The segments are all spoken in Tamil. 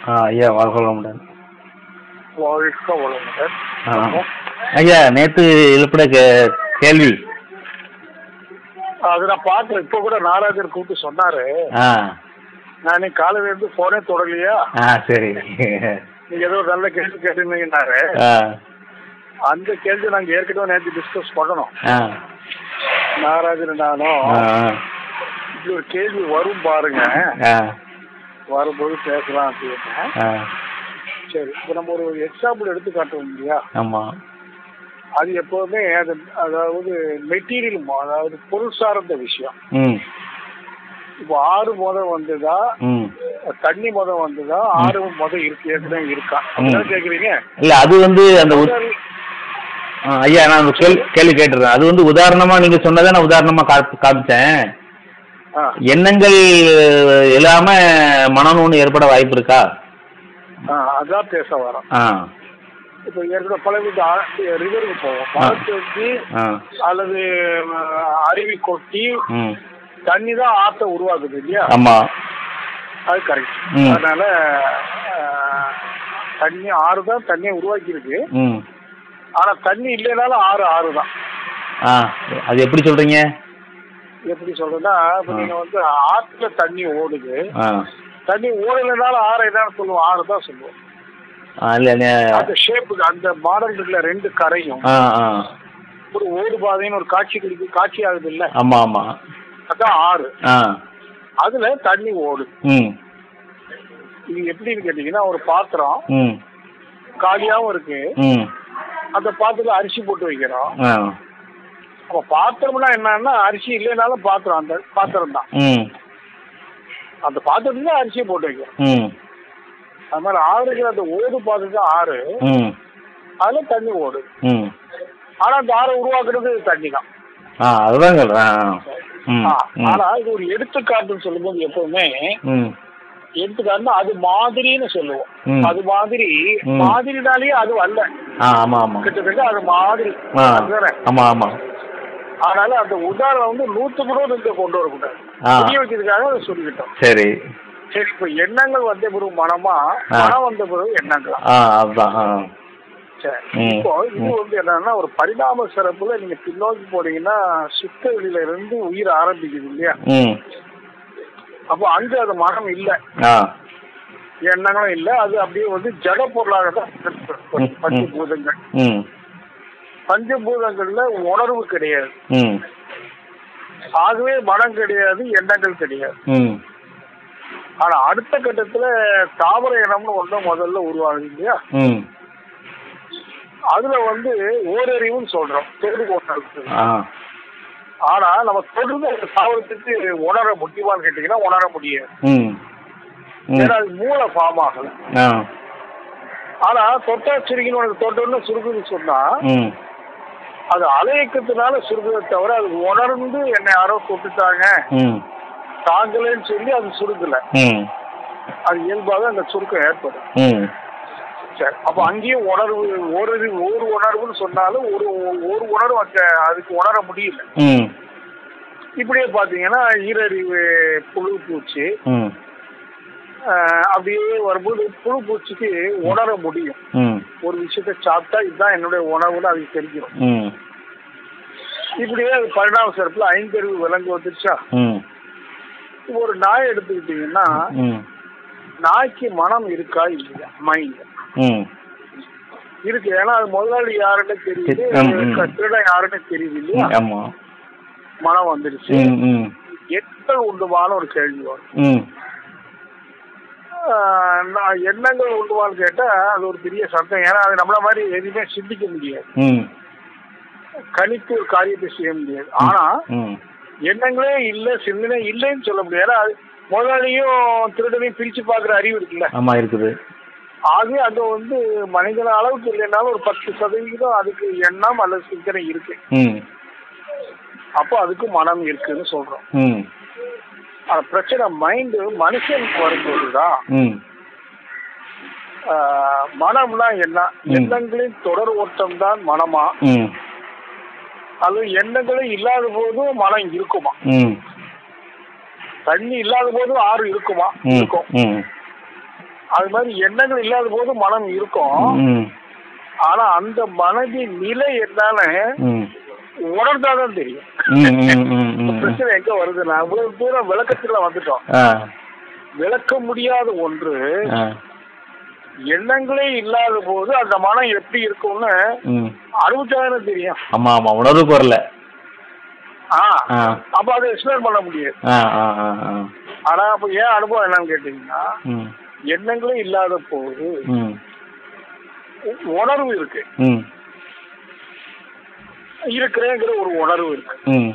ஆ ஐயா வாழ்க வளமுடன் வாழ்க வளமுடன் ஆ ஐயா நேற்று எழுப்பிட கே கேள்வி அது நான் பார்த்தேன் இப்போ கூட நாராஜர் கூப்பிட்டு சொன்னாரு ஆ நான் காலையில இருந்து போனே தொடலையா ஆ சரி நீங்க ஏதோ ஒரு நல்ல கேள்வி கேட்டிருந்தீங்கன்னாரு ஆ அந்த கேள்வி நாங்க ஏற்கனவே நேற்று டிஸ்கஸ் பண்ணணும் ஆ நாராஜர் நானும் ஆ இப்படி ஒரு கேள்வி வரும் பாருங்க ஆ வரும்போது பேசலாம் அப்படின்னு ஆ சரி இப்போ நம்ம ஒரு எக்ஸாம்பிள் எடுத்து காட்டுவோம் இல்லையா ஆமாம் அது எப்போதுமே அது அதாவது மெட்டீரியல் அதாவது பொருள் சார்ந்த விஷயம் ம் இப்போ ஆறு முத வந்ததா ம் தண்ணி முத வந்ததா ஆறு முத இருக்கு ஏற்கனவே இருக்கா அப்படிதான் கேக்குறீங்க இல்லை அது வந்து அந்த உத்- ஆ, ஐயா நான் ஒரு கேள்வி கேள்வி கேட்டுறேன் அது வந்து உதாரணமாக நீங்கள் சொன்னதை நான் உதாரணமாக காப்பி காமிச்சேன் ஆ, எண்ணங்கள் இல்லாம மனநோன்னு ஏற்பட வாய்ப்பு இருக்கா ஆ, அதான் பேச வரோம் ஆ இப்போ ஏற்கனவே பல வித ரிவருக்கு போவோம் மரத்து வச்சு ஆ அல்லது அஹ், அருவி கொட்டி ம் தண்ணி தான் ஆற்றை உருவாக்குது இல்லையா ஆமாம் அது கரெக்ட் ம். அதனால அஹ், தண்ணி ஆறு தான் தண்ணியை உருவாக்கி இருக்கு ம் ஆனா தண்ணி இல்லைனாலும் ஆறு ஆறு தான் ஆ அது எப்படி சொல்கிறீங்க எப்படி சொல்றேன்னா இப்போ ஆ. நீங்க வந்து ஆற்றுல தண்ணி ஓடுது ஆ தண்ணி ஓடலைனாலும் ஆறு என்னன்னு சொல்லுவோம் ஆறு தான் சொல்லுவோம் ஆ இல்லை அந்த ஷேப்புக்கு அந்த மாடல் இருக்குல்ல ரெண்டு கரையும் ஆ ஆ ஒரு ஓடு பாதைன்னு ஒரு காட்சி கிடைக்கு காட்சி ஆகுது இல்ல ஆமாம் ஆமாம் அதான் ஆறு ஆ அதுல தண்ணி ஓடுது ம் இது எப்படின்னு கேட்டீங்கன்னா ஒரு பாத்திரம் ம் காலியாவும் இருக்கு ம் அந்த பாத்திரத்துல அரிசி போட்டு வைக்கிறோம் ஆ அப்ப பாத்திரம்னா என்னன்னா அரிசி இல்லைனாலும் பாத்திரம் அந்த பாத்திரம் தான் ம் அந்த பாத்திரத்துல தான் அரிசியை போட்டு வைக்கிறோம் ம் அது மாதிரி ஆறுக்கு அந்த ஓடு பாத்திரம் ஆறு ம் அதுல தண்ணி ஓடுது ம் ஆனா அந்த ஆறை உருவாக்குறது தண்ணி தான் ஆ அதுதான் சொல்கிறேன் ஆ ம் ஆ, ம் ஆனா இது ஒரு எடுத்துக்காட்டுன்னு சொல்லும்போது எப்பவுமே ம் எடுத்துக்காட்டுனா அது மாதிரின்னு சொல்லுவோம் ம். அது மாதிரி ம். மாதிரினாலேயே அது அல்ல ஆ ஆமாம் ஆமாம் கிட்டத்தட்ட அது மாதிரி ஆ அதுதானே? ஆமாம் ஆமாம் அதனால அந்த உதாரணம் வந்து நூத்துக்கு நூறு இங்க கொண்டு வரக்கூடாது ஆ. புரிய வைக்கிறதுக்காக அதை சொல்லிக்கிட்டோம் சரி சரி இப்ப எண்ணங்கள் வந்த பிறகு மனமா ஆ. மனம் வந்த பிறகு எண்ணங்களா ஆ அதுதான் ஆ சரி ம். இப்போ இது ம். வந்து என்னன்னா ஒரு பரிணாம சிறப்புல நீங்க பின்னோக்கி போனீங்கன்னா சுத்த வெளியில இருந்து உயிர் ஆரம்பிக்குது இல்லையா ம் அப்போ அங்க அது மனம் இல்ல ஆ எண்ணங்களும் இல்ல அது அப்படியே வந்து ஜட பொருளாக தான் இருக்கு. ம். பஞ்சபூதங்கள் ம் பஞ்சபூதங்கள்ல உணர்வு கிடையாது ம் ஆகவே மனம் கிடையாது எண்ணங்கள் கிடையாது ம் ஆனா அடுத்த கட்டத்துல தாவர இனம்னு ஒண்ணு முதல்ல உருவாகுது இல்லையா ம் அதுல வந்து ஓரறிவுன்னு சொல்றோம் தொடு உணர்வு ஆ ஆனா நம்ம தொடர்ந்து அந்த தாவரத்துக்கு உணர முடியுமான்னு கேட்டீங்கன்னா உணர முடியாது ம் ம் ஏன்னா அது மூளை ஃபார்ம் ஆகல ஆ ஆனா தொட்டா சுருக்கின்னு உனக்கு தொட்டோன்னு சுருக்குன்னு சொன்னா ம் அது அலையக்கத்தினால சுருக்குதை தவிர அது உணர்ந்து என்னை யாரோ தொட்டுட்டாங்க ம் தாங்கலன்னு சொல்லி அது சுருக்கல ம் அது இயல்பாக அந்த சுருக்கம் ஏற்படும் ம் சரி அப்ப அங்கேயும் உணர்வு ஒரு ஒரு உணர்வுன்னு சொன்னாலும் ஒரு ஒரு உணர்வு அங்க அதுக்கு உணர முடியல ம் இப்படியே பாத்தீங்கன்னா ஈரறிவு புழு பூச்சி ம் ஆஹ், அப்படியே வரும்போது புழு பூச்சிக்கு உணர முடியும் ம் ஒரு விஷயத்த சாப்பிட்டா இதுதான் என்னுடைய உணவுன்னு அதுக்கு தெரிஞ்சிடும் ம் இப்படியே அது பரிணாம சிறப்புல ஐந்தறிவு விலங்கு வந்துருச்சா ம் இப்போ ஒரு நாய் எடுத்துக்கிட்டீங்கன்னா ம் நாய்க்கு மனம் இருக்கா இல்லையா மைண்ட் ம் இருக்கு ஏன்னா அது முதலாளி யாருன்னு தெரியுது ம், ம். திருடன் யாருன்னு தெரியுது இல்லையா ஆமாம் மனம் வந்துருச்சு ம் ம் எண்ணங்கள் உண்டுமான ஒரு கேள்வி வரும் ம் ஆஹ் நான் எண்ணங்கள் உண்டுவான்னு கேட்டா அது ஒரு பெரிய சத்தம் ஏன்னா அது நம்மள மாதிரி எதுவுமே சிந்திக்க முடியாது ம் கணித்து ஒரு காரியத்தை செய்ய முடியாது ஆனா ம் எண்ணங்களே இல்ல சிந்தனை இல்லைன்னு சொல்ல முடியாது ஏன்னா அது முதலாளியும் திருடனையும் பிரிச்சு பாக்குற அறிவு இருக்குல்ல ஆமாம் இருக்குது ஆகவே அது வந்து மனிதன அளவுக்கு இல்லைனாலும் ஒரு பத்து சதவிகிதம் அதுக்கு எண்ணம் அல்லது சிந்தனை இருக்கு ம் அப்போ அதுக்கு மனம் இருக்குன்னு சொல்றோம் ம் ஆனா பிரச்சனை மைண்டு மனுஷனுக்கு வரும்போதுதான் ம் ஆஹ், மனம்னா என்ன ம். எண்ணங்களின் தொடர் ஓட்டம் தான் மனமா ம் அது எண்ணங்களே இல்லாத போதும் மனம் இருக்குமா ம் தண்ணி இல்லாத போதும் ஆறு இருக்குமா ம் இருக்கும் ம் அது மாதிரி எண்ணங்கள் இல்லாத போது மனம் இருக்கும் ம் ஆனா அந்த மனதின் நிலை என்னன்னு ம் உணர்ந்தாதான் தெரியும் ம் ம் ம் ம் பிரச்சனை எங்க வருதுன்னா இவ்வளவு தூரம் விளக்கத்துல வந்துட்டோம் ஆ விளக்க முடியாத ஒன்று ஆ எண்ணங்களே இல்லாத போது அந்த மனம் எப்படி இருக்கும்னு ம் அனுபவிச்சாதானே தெரியும் ஆமா ஆமா உணர்வுக்கு வரல ஆ ஆ அப்ப அதை எக்ஸ்பிளைன் பண்ண முடியாது ஆ ஆ ஆ ஆ ஆனா அப்ப ஏன் அனுபவம் என்னன்னு கேட்டீங்கன்னா ம் எண்ணங்களே இல்லாத போது ம் உணர்வு இருக்கு ம் இருக்கிறேங்கிற ஒரு உணர்வு இருக்கு ம்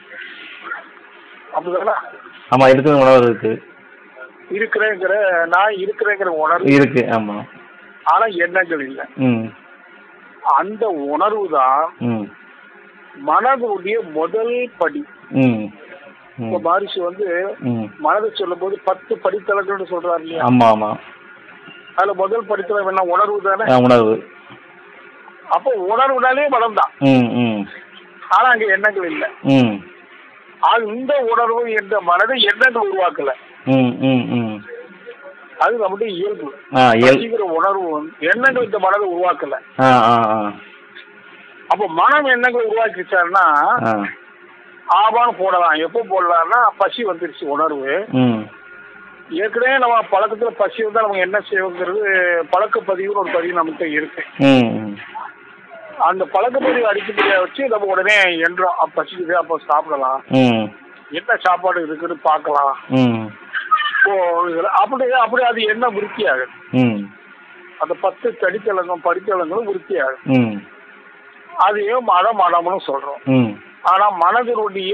அப்படிதானே ஆமா இருக்குது உணர்வு இருக்கு இருக்கிறேங்கிற நான் இருக்கிறேங்கிற உணர்வு இருக்கு ஆமா ஆனா எண்ணங்கள் இல்லை ம் அந்த உணர்வு தான் ம் மனதுடைய முதல் படி ம் இப்ப ம் மாரிஷி வந்து ம் மனதை சொல்லும் போது பத்து படித்தளங்கள்னு சொல்றாரு இல்லையா ஆமா ஆமா அதுல முதல் படித்தளம் என்ன உணர்வு தானே ஆ, உணர்வு அப்போ உணர்வுனாலே மனம் தான் ம் ம் ஆனா அங்க எண்ணங்கள் இல்லை ம் அது இந்த உணர்வு என்ற மனதை எண்ணங்கள் உருவாக்கல ம் ம் ம் அது நம்முடைய இயல்பு ஆ இயல் பசிங்கிற உணர்வு வந்து எண்ணங்கள் இந்த மனதை உருவாக்கல ஆ ஆ ஆ அப்போ மனம் எண்ணங்கள் உருவாக்கிச்சாருன்னா ஆ ஆபான்னு போடலாம் எப்போ போடலாம்னா பசி வந்துருச்சு உணர்வு ம் ஏற்கனவே நம்ம பழக்கத்துல பசி வந்தா நம்ம என்ன செய்வோங்கிறது பழக்க பதிவுன்னு ஒரு பதிவு நமக்கு இருக்கு ம் ம் அந்த பழக்க பதிவு அடிப்படையா வச்சு நம்ம உடனே என்றோம் அப்ப பசிக்குது அப்போ சாப்பிடலாம் ம் என்ன சாப்பாடு இருக்குன்னு பார்க்கலாம் ம் இப்போ இதுல- அப்படி அப்படி அது என்ன விருத்தி ஆகுது ம் அந்த பத்து தடித்தளங்கம் படித்தளங்களும் விருத்தி ஆகுது ம் அதையும் மனம் மனம்னு சொல்றோம் ம் ஆனா மனதினுடைய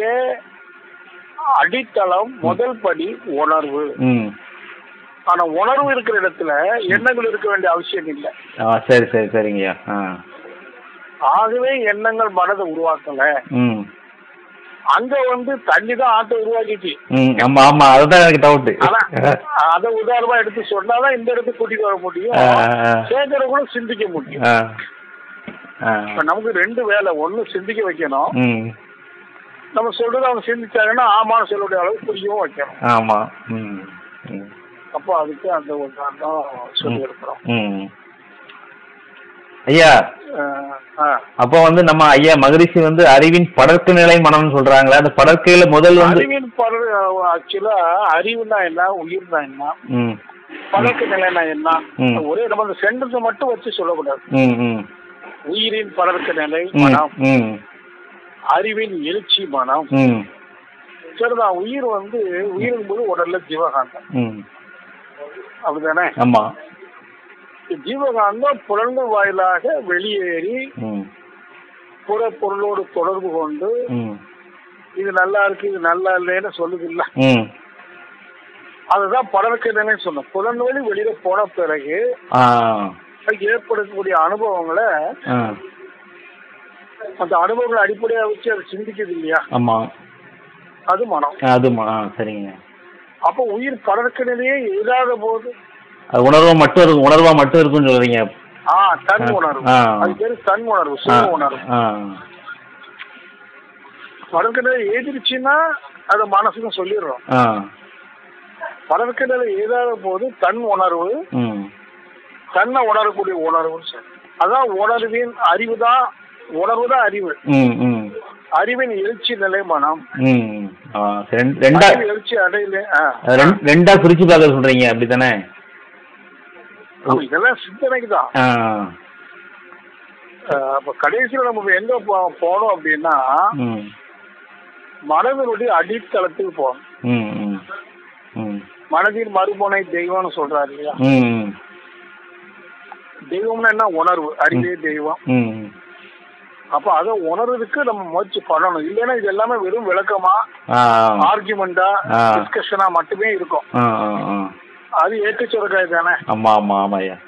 அடித்தளம் முதல் படி உணர்வு ம் ஆனா உணர்வு இருக்கிற இடத்துல எண்ணங்கள் இருக்க வேண்டிய அவசியம் இல்லை ஆ சரி சரி சரிங்கய்யா ஆ ஆகவே எண்ணங்கள் மனதை உருவாக்கல ம் அங்க வந்து தண்ணி தான் ஆட்டை உருவாக்கிச்சு ம் ஆமா ஆமா அதுதான் எனக்கு டவுட்டு ஆனா அதை உதாரணமா எடுத்து சொன்னாதான் இந்த இடத்துக்கு கூட்டிட்டு வர முடியும் ஆ, ஆ. கேட்கறவங்களும் சிந்திக்க முடியும் ஆ ஆ இப்ப நமக்கு ரெண்டு வேலை ஒண்ணு சிந்திக்க வைக்கணும் ம் நம்ம சொல்றது அவங்க சிந்திச்சாங்கன்னா ஆமான்னு சொல்லக்கூடிய அளவுக்கு புரியவும் வைக்கணும் ஆமா ம் ம் அப்போ அதுக்கு அந்த உதாரணம் சொல்லி இருக்கிறோம் ம் ஐயா அஹ், ஆ. அப்போ வந்து நம்ம ஐயா மகரிஷி வந்து அறிவின் படர்க்கு நிலை மனம்னு சொல்றாங்களே அந்த படர்க்கையில முதல் வந்து அறிவின் பட ஆக்சுவலா அறிவுனா என்ன உயிர்னா என்ன ம் பழக்க நிலைனா என்ன ம். ஒரே நம்ம அந்த சென்டென்ஸ் மட்டும் வச்சு சொல்லக்கூடாது ம் ம் உயிரின் படர்க்க நிலை ம் மனம் ம் அறிவின் எழுச்சி மனம் ம் சரிதான் உயிர் வந்து உயிரின் போது உடல்ல ஜீவகாந்தம் ம் அப்படிதானே ஆமா ஜீவகாந்தம் புலன்கள் வாயிலாக வெளியேறி ம் புற பொருளோடு தொடர்பு கொண்டு ம் இது நல்லா இருக்கு இது நல்லா இல்லைன்னு சொல்லுது இல்ல ம் அதுதான் படர்க்க நிலைன்னு சொன்னோம் புலன்வழி வெளியில போன பிறகு ஆ அதுக்கு ஏற்படக்கூடிய அனுபவங்களை ஆ அந்த அனுபவங்களை அடிப்படையா வச்சு அதை சிந்திக்குது இல்லையா ஆமா அது மனம் அதுமா ஆ சரிங்க அப்போ உயிர் படர்க்க நிலையே இல்லாத போது அது உணர்வா மட்டும் இருக்கும் உணர்வா மட்டும் இருக்குன்னு சொல்றீங்க ஆ தன் ஆ, உணர்வு ஆ. அது பேரு தன் உணர்வு ஆ சுய உணர்வு ஆ படர்க்க நிலை ஏதிருச்சுன்னா அதை மனசுக்கும் சொல்லிடுறோம் ஆ படர்க்க நிலை ஏதாத போது தன் உணர்வு ம் தன்னை உணரக்கூடிய உணர்வுன்னு சொல்லி அதான் உணர்வின் அறிவு தான் உணர்வு தான் அறிவு ம் ம் அறிவின் எழுச்சி நிலை மனம் ம் ஆ சரி, ரெண்டு- ரெண்டா அறிவு எழுச்சி அடையில ஆ. அது ரெண்- ரெண்டா பிரிச்சு பார்க்க சொல்றீங்க அப்படித்தானே அப்ப இதெல்லாம் சிந்தனைக்கு தான் ஆ அப்ப கடைசியில நம்ம எங்க போ- போனோம் அப்படின்னா ம் மனதினுடைய அடித்தளத்துக்கு போகணும் ம் ம் ம் மனதின் மறுமுனை தெய்வம்னு சொல்றாரு இல்லையா ம் தெய்வம்னா என்ன உணர்வு அறிவே தெய்வம் ம் அப்ப அதை உணர்றதுக்கு நம்ம முயற்சி பண்ணணும் இல்லைன்னா இது எல்லாமே வெறும் விளக்கமா ஆ ஆர்குமெண்டா ஆ. டிஸ்கஷனா மட்டுமே இருக்கும் ஆ ஆ ஆ அது ஏற்று சுரக்காய் தானே ஆமா ஆமா ஆமா ஐயா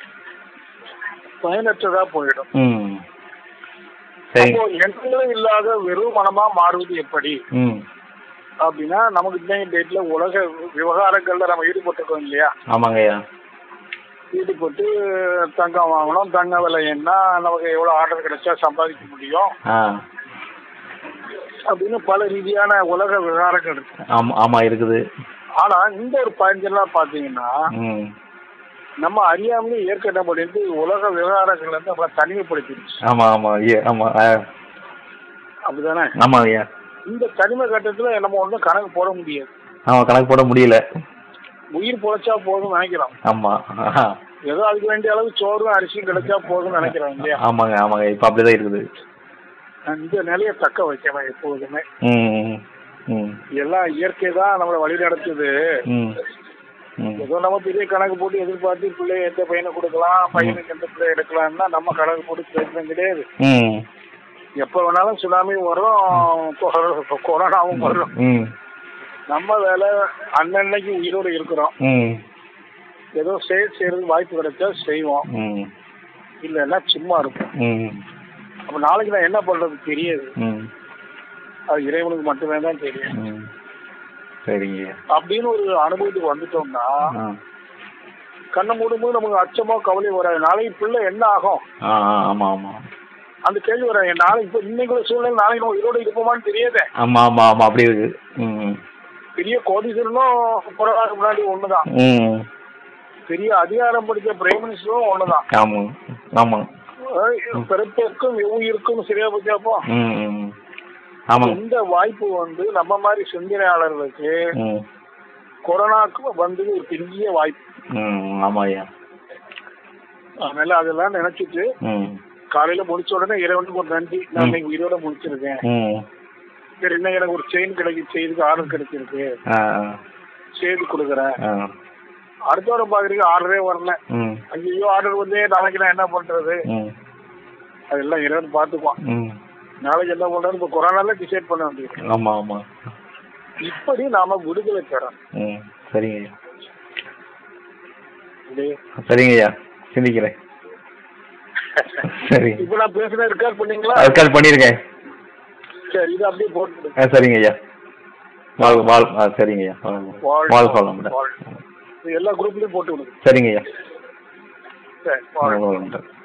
பயனற்றதா போயிடும் ம் சரி அப்போ எண்ணங்களே இல்லாத வெறும் மனமா மாறுவது எப்படி ம் அப்படின்னா நமக்கு இன்னைக்கு டேட்ல உலக விவகாரங்கள்ல நம்ம ஈடுபட்டிருக்கோம் இல்லையா ஆமாங்க ஐயா ஈடுபட்டு தங்கம் வாங்கணும் தங்க விலை என்ன நமக்கு எவ்வளவு ஆர்டர் கிடைச்சா சம்பாதிக்க முடியும் ஆ அப்படின்னு பல ரீதியான உலக விவகாரங்கள் இருக்கு ஆமா ஆமா இருக்குது ஆனா இந்த ஒரு பயஞ்செல்லாம் பாத்தீங்கன்னா ம் நம்ம அறியாமலே இயற்கை என்ன பண்ணிட்டு உலக விவகாரங்கள் வந்து நம்மளை தனிமைப்படுத்திடுச்சு ஆமா ஆமா ஐயா ஆமா ஆ, அப்படிதானே ஆமா ஐயா இந்த தனிமை கட்டத்துல நம்ம ஒன்றும் கணக்கு போட முடியாது ஆமா கணக்கு போட முடியல உயிர் பொழைச்சா போதும்னு நினைக்கிறோம் ஆமா ஆஹா. ஏதோ அதுக்கு வேண்டிய அளவு சோறும் அரிசியும் கிடைச்சா போதும்னு நினைக்கிறோம் இல்லையா ஆமாங்க ஆமாங்க இப்ப அப்படிதான் இருக்குது இந்த நிலையை தக்க வைக்கணும் எப்போதுமே ம் ம், ம் எல்லாம் இயற்கை தான் நம்மளை வழி நடத்துது ம் ம் ஏதோ நம்ம பெரிய கணக்கு போட்டு எதிர்பார்த்து பிள்ளைய எந்த பையனை கொடுக்கலாம் பையனுக்கு எந்த பிள்ளை எடுக்கலாம்னா நம்ம கணக்கு போட்டு பிரச்சனை கிடையாது ம் எப்ப வேணாலும் சுனாமி வரும் கொ- கொரோனாவும் வரும் ம் நம்ம வேலை அன்னன்னைக்கு உயிரோடு இருக்கிறோம் ம் ஏதோ செயல் செய்யறதுக்கு வாய்ப்பு கிடைச்சா செய்வோம் ம் இல்லைன்னா சும்மா இருப்போம் ம் அப்ப நாளைக்கு நான் என்ன பண்றது தெரியாது ம் அது இறைவனுக்கு மட்டுமே தான் தெரியும் ம் சரிங்க அப்படின்னு ஒரு அனுபவத்துக்கு வந்துட்டோம்னா ஆ கண்ணை மூடும்போது நமக்கு அச்சமோ கவலை வராது நாளைக்கு பிள்ளை என்ன ஆகும் ஆ ஆ, ஆமா ஆமா அந்த கேள்வி வராது நாளைக்கு இப்போ இன்னைக்கு உள்ள சூழ்நிலை நாளைக்கு நம்ம உயிரோடு இருப்போமான்னு தெரியாதே ஆமா ஆமா ஆமா அப்படி இருக்கு ம் பெரிய கோடீஸ்வரனும் கொரோனாக்கு முன்னாடி ஒண்ணுதான் ம் பெரிய அதிகாரம் படித்த பிரைம் மினிஸ்டரும் ஒண்ணுதான் ஆமா ஆமா அஹ் பிறப்பிற்கும் உயிருக்கும் சரியா பத்தியாப்போ ம் ம் ஆமாங்க இந்த வாய்ப்பு வந்து நம்ம மாதிரி சிந்தனையாளர்களுக்கு ம் கொரோனாக்கு வந்தது ஒரு பெரிய வாய்ப்பு ம் ஆமா ஐயா அதனால அதெல்லாம் நினைச்சிட்டு ம் காலையில முடிச்ச உடனே இறைவனுக்கு ஒரு நன்றி நான் இன்னைக்கு உயிரோட முடிச்சிருக்கேன் ம் சரி இன்னைக்கு எனக்கு ஒரு செயின் கிடைக்கு செய்துக்கு ஆர்டர் கிடைச்சிருக்கு ஆ செய்து கொடுக்குறேன் ஆ அடுத்த வாரம் பாக்குறீங்க ஆர்டரே வரல ம் ஐயோ ஆர்டர் வந்து நாளைக்கு நான் என்ன பண்றது ம் அதெல்லாம் இறைவன் பார்த்துக்குவான் ம் நாளைக்கு என்ன பண்றது இப்போ கொரோனால டிசைட் பண்ண வேண்டியது ஆமா ஆமா இப்படி நாம விடுதலை பெறணும் ம் சரிங்க ஐயா இல்லையே? சரிங்க ஐயா சிந்திக்கிறேன் சரி இப்ப நான் பேசுன ரெக்கார்ட் பண்ணீங்களா ரெக்கார்ட் பண்ணியிருக்கேன் சரி இது அப்படியே போட்டு ஆ சரிங்க ஐயா வாழ் வாழ் ஆ சரிங்க ஐயா வாழ் வாழ் சொல்ல எல்லா குரூப்லயும் போட்டு விடுங்க சரிங்க ஐயா சரி வாழ் வாழ்க. வாழ்